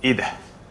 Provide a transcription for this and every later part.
ايه ده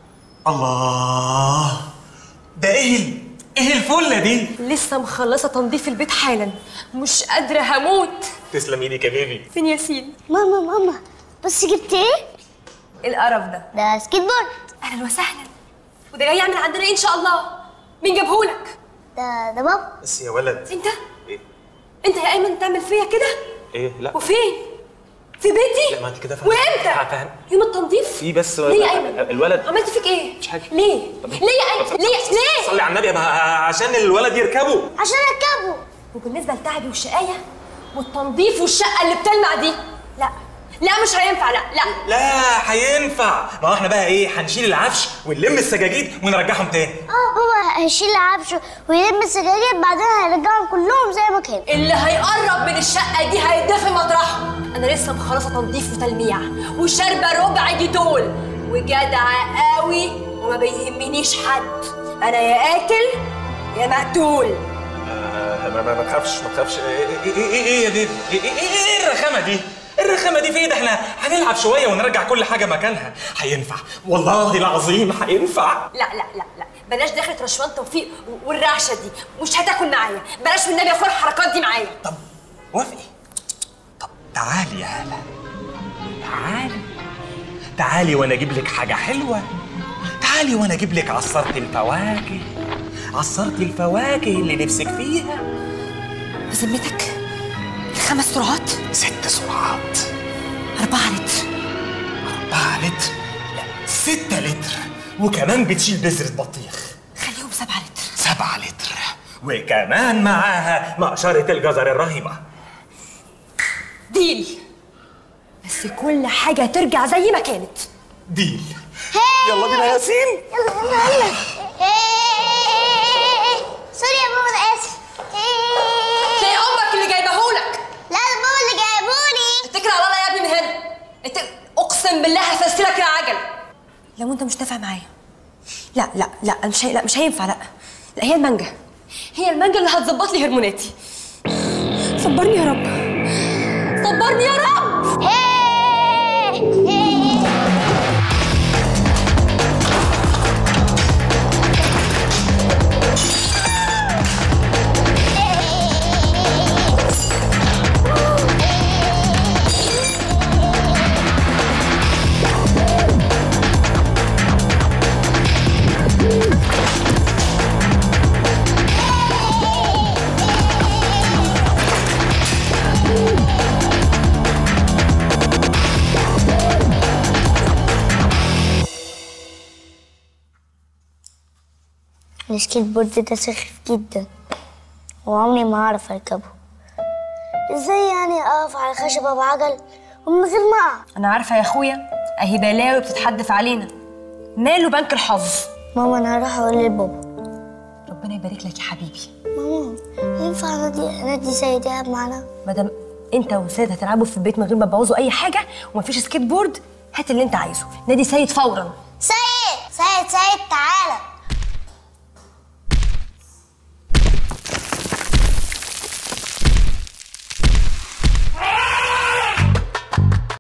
الله ده ايه ال- ايه الفله دي لسه مخلصه تنظيف البيت حالا مش قادره هموت تسلم ايدك يا بيبي فين ياسين ماما ماما بص جبت ايه؟ القرف ده ده سكيت بورد اهلا وسهلا وده جاي يعمل عندنا ايه ان شاء الله مين جابهولك ده ده بابا بس يا ولد انت ايه انت يا ايمن تعمل فيا كده ايه لا وفين في بيتي لا، ما انت كده فاهم- وامتى فاهم. يوم التنظيف في بس ليه يا ايمن الولد عملت فيك ايه مش حاجة. ليه ليه يا ايمن ليه ليه صلي على النبي ما عشان الولد يركبه عشان اركبه وبالنسبه لتعبي والشقايه والتنظيف والشقه اللي بتلمع دي لا لا مش هينفع لا لا لا هينفع ما هو احنا بقى ايه هنشيل العفش ونلم السجاجيد ونرجعهم تاني اه بابا هيشيل العفش ويلم السجاجيد بعدين هيرجعهم كلهم زي ما كانوا اللي هيقرب من الشقه دي هيدفن مطرحه انا لسه مخلصه تنظيف وتلميع وشاربه ربع ديتول وجدعه قوي وما بيهمنيش حد انا يا قاتل يا مقتول آه، ما ما ما تخافش ما تخافش ايه ايه ايه ايه ايه يا ديد ايه ايه ايه ايه الرخامه دي الرخامه دي في ايه ده احنا هنلعب شويه ونرجع كل حاجه مكانها هينفع والله العظيم هينفع لا لا لا لا بلاش دخلة رشوان توفيق والرعشه دي مش هتاكل معايا بلاش والنبي يا فرح الحركات دي معايا طب وافقي طب تعالي يا هلا تعالي تعالي وانا اجيب لك حاجه حلوه تعالي وانا اجيب لك عصاره الفواكه عصاره الفواكه اللي نفسك فيها بذمتك خمس سرعات ست سرعات أربعة لتر أربعة لتر لا ستة لتر وكمان بتشيل بذرة بطيخ خليهم سبعة لتر سبعة لتر وكمان معاها مقشرة الجزر الرهيبة ديل بس كل حاجة ترجع زي ما كانت ديل يلا بينا يا ياسين يلا يلا يلا إيه. سوري يا بابا انا اسف إيه. تلاقي أمك اللي جايبهولك لا ده بابا اللي جايبوني اتكل على الله يا ابني من هنا انت اقسم بالله هفسلك العجل لو انت مش نافع معايا لا لا لا مش هي... لا مش هينفع لا لا هي المانجا هي المانجا اللي هتظبط لي هرموناتي صبرني يا رب صبرني يا رب إيه. إيه. السكيت بورد ده سخيف جدا وعمري ما هعرف اركبه ازاي يعني اقف على خشبة بعجل ومن غير ما اقع انا عارفه يا اخويا اهي بلاوي بتتحدف علينا ماله بنك الحظ ماما انا هروح اقول لبابا ربنا يبارك لك يا حبيبي ماما ينفع نادي نادي سيد يلعب معانا مادام انت وسيد هتلعبوا في البيت من غير ما تبوظوا اي حاجه ومفيش سكيت بورد هات اللي انت عايزه نادي سيد فورا سيد سيد سيد تعالى